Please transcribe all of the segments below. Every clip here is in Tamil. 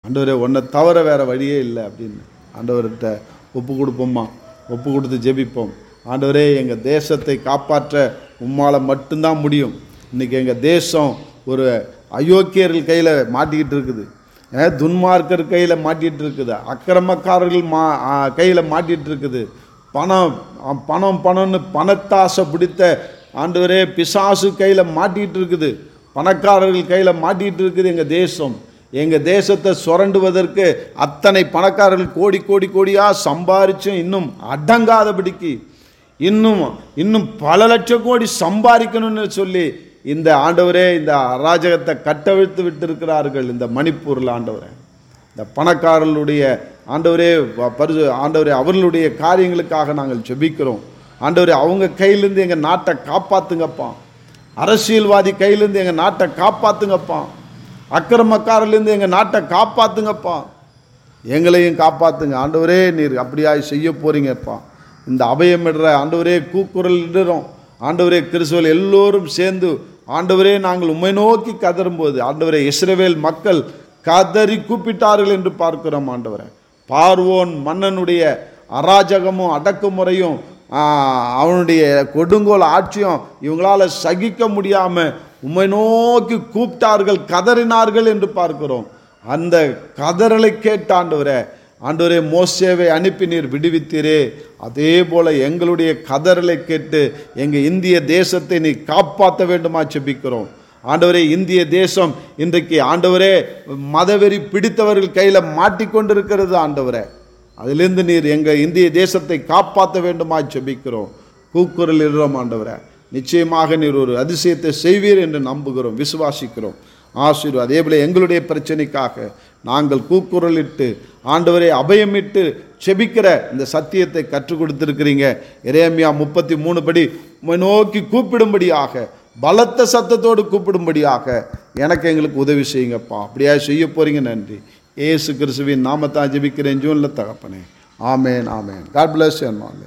ஆண்டவரே உன்னை தவிர வேற வழியே இல்லை அப்படின்னு ஆண்டவர்கிட்ட ஒப்பு கொடுப்போம்மா ஒப்பு கொடுத்து ஜெபிப்போம் ஆண்டவரே எங்கள் தேசத்தை காப்பாற்ற உம்மால் மட்டும்தான் முடியும் இன்றைக்கி எங்கள் தேசம் ஒரு அயோக்கியர்கள் கையில் மாட்டிக்கிட்டு இருக்குது அஹ் துன்மார்க்கர் கையில் மாட்டிகிட்டு இருக்குது அக்கிரமக்காரர்கள் மா கையில் மாட்டிகிட்டு இருக்குது பணம் அ, பணம் பணம்னு பணத்தாசை பிடித்த ஆண்டவரே பிசாசு கையில் மாட்டிகிட்டு இருக்குது பணக்காரர்கள் கையில் மாட்டிகிட்டு இருக்குது எங்கள் தேசம் எங்கள் தேசத்தை சுரண்டுவதற்கு அத்தனை பணக்காரர்கள் கோடி கோடி கோடியாக சம்பாரிச்சும் இன்னும் அடங்காதபடிக்கு இன்னும் இன்னும் பல லட்சம் கோடி சம்பாதிக்கணும்னு சொல்லி இந்த ஆண்டவரே இந்த அராஜகத்தை கட்டவிழ்த்து விட்டிருக்கிறார்கள் இந்த மணிப்பூரில் ஆண்டவரே இந்த பணக்காரர்களுடைய ஆண்டவரே வ- பரிசு ஆண்டவரே அவர்களுடைய காரியங்களுக்காக நாங்கள் ஜெபிக்கிறோம் ஆண்டவரே அவங்க கையிலேருந்து எங்கள் நாட்டை காப்பாத்துங்கப்பா அரசியல்வாதி கையிலேருந்து எங்கள் நாட்டை காப்பாத்துங்கப்பா அக்கிரமக்காரிலேருந்து எங்கள் நாட்டை காப்பாத்துங்கப்பா எங்களையும் காப்பாத்துங்க ஆண்டவரே நீர் அப்படியாய் செய்ய போறீங்கப்பா இந்த அபயமிடுற ஆண்டவரே கூக்குரல் இடுறோம் ஆண்டவரே கிறிஸ்துவல் எல்லோரும் சேர்ந்து ஆண்டவரே நாங்கள் உம்மை நோக்கி கதறும்போது ஆண்டவரே இஸ்ரவேல் மக்கள் கதறி கூப்பிட்டார்கள் என்று பார்க்கிறோம் ஆண்டவரே பார்வோன் மன்னனுடைய அராஜகமும் அடக்குமுறையும் ஆ, அவனுடைய கொடுங்கோல் ஆட்சியும் இவங்களால சகிக்க முடியாம உம்மை நோக்கி கூப்பிட்டார்கள் கதறினார்கள் என்று பார்க்கிறோம் அந்த கதறலை கேட்ட ஆண்டவரே ஆண்டவரே மோசேவை அனுப்பி நீர் விடுவித்தீரே அதே போல எங்களுடைய கதறலை கேட்டு எங்க இந்திய தேசத்தை நீ காப்பாற்ற வேண்டுமா செபிக்கிறோம் ஆண்டவரே இந்திய தேசம் இன்றைக்கு ஆண்டவரே மதவெறி பிடித்தவர்கள் கையில் மாட்டிக்கொண்டிருக்கிறது ஆண்டவரே அதிலிருந்து நீர் எங்கள் இந்திய தேசத்தை காப்பாற்ற வேண்டுமா ஜெபிக்கிறோம் கூக்குரல் இடுறோம் ஆண்டவரே நிச்சயமாக நீர் ஒரு அதிசயத்தை செய்வீர் என்று நம்புகிறோம் விசுவாசிக்கிறோம் ஆசீர்வாதம் அதே போல எங்களுடைய பிரச்சனைக்காக நாங்கள் கூக்குரலிட்டு ஆண்டவரை அபயமிட்டு செபிக்கிற இந்த சத்தியத்தை கற்றுக் கொடுத்திருக்கிறீங்க எரேமியா முப்பத்தி மூணு படி உம்மை நோக்கி கூப்பிடும்படியாக பலத்த சத்தத்தோடு கூப்பிடும்படியாக எனக்கு எங்களுக்கு உதவி செய்யுங்கப்பா அப்படியா செய்ய போறீங்க நன்றி ஏசு கிறிஸ்துவின் நாமத்தான் ஜெபிக்கிறேன் ஜூனில் தகப்பனே ஆமேன் ஆமேன் காட் பிளஸ் யூ ஆமேன்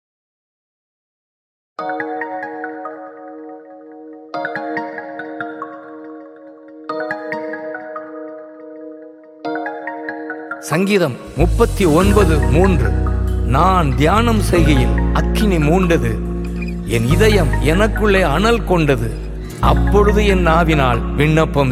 சங்கீதம் முப்பத்தி ஒன்பது மூன்று நான் தியானம் செய்கையில் அக்கினி மூண்டது என் இதயம் எனக்குள்ளே அனல் கொண்டது அப்பொழுது என் நாவினால் விண்ணப்பம்